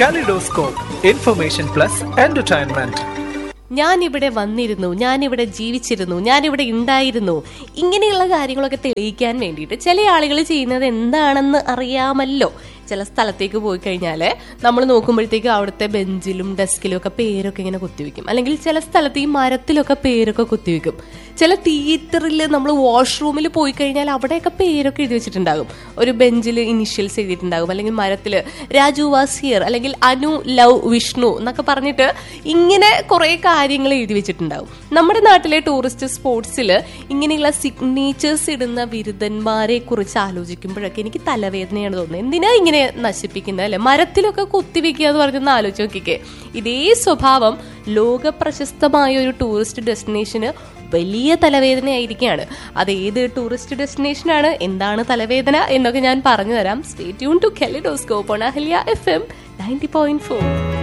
Kaleidoscope, information plus entertainment. ഞാൻ ഇവിടെ വന്നിരുന്നു ഞാൻ ഇവിടെ ജീവിച്ചിരുന്നു ഞാൻ ഇവിടെ ഉണ്ടായിരുന്നു ഇങ്ങനെയുള്ള കാര്യങ്ങളൊക്കെ തെളിയിക്കാൻ വേണ്ടിയിട്ട് ചില ആളുകൾ ചെയ്യുന്നത് എന്താണെന്ന് അറിയാമല്ലോ ചില സ്ഥലത്തേക്ക് പോയി കഴിഞ്ഞാൽ നമ്മൾ നോക്കുമ്പോഴത്തേക്ക് അവിടുത്തെ ബെഞ്ചിലും ഡെസ്കിലും ഒക്കെ പേരൊക്കെ ഇങ്ങനെ കുത്തിവെക്കും അല്ലെങ്കിൽ ചില സ്ഥലത്ത് ഈ മരത്തിലൊക്കെ പേരൊക്കെ കുത്തിവെക്കും ചില തിയേറ്ററിൽ നമ്മൾ വാഷ്റൂമിൽ പോയി കഴിഞ്ഞാൽ അവിടെയൊക്കെ പേരൊക്കെ എഴുതി വെച്ചിട്ടുണ്ടാകും ഒരു ബെഞ്ചിൽ ഇനിഷ്യൽസ് എഴുതിയിട്ടുണ്ടാകും അല്ലെങ്കിൽ മരത്തിൽ രാജു വാസിയർ അല്ലെങ്കിൽ അനു ലവ് വിഷ്ണു എന്നൊക്കെ പറഞ്ഞിട്ട് ഇങ്ങനെ കുറെ കാര്യങ്ങൾ എഴുതി വെച്ചിട്ടുണ്ടാകും നമ്മുടെ നാട്ടിലെ ടൂറിസ്റ്റ് സ്പോട്സിൽ ഇങ്ങനെയുള്ള സിഗ്നേച്ചേഴ്സ് ഇടുന്ന ബിരുദന്മാരെ കുറിച്ച് ആലോചിക്കുമ്പോഴൊക്കെ എനിക്ക് തലവേദനയാണ് തോന്നുന്നത് എന്തിനാ ഇങ്ങനെ നശിപ്പിക്കുന്നത് അല്ലെ മരത്തിലൊക്കെ കുത്തിവെക്കുക എന്ന് പറഞ്ഞൊന്ന് ആലോചിച്ച് നോക്കിക്കേ ഇതേ സ്വഭാവം ലോക പ്രശസ്തമായ ഒരു ടൂറിസ്റ്റ് ഡെസ്റ്റിനേഷന് വലിയ തലവേദനയായിരിക്കുകയാണ് അത് ഏത് ടൂറിസ്റ്റ് ഡെസ്റ്റിനേഷനാണ് എന്താണ് തലവേദന എന്നൊക്കെ ഞാൻ പറഞ്ഞു തരാം stay tune to kaleidoscope on Ahalya F M ninety point four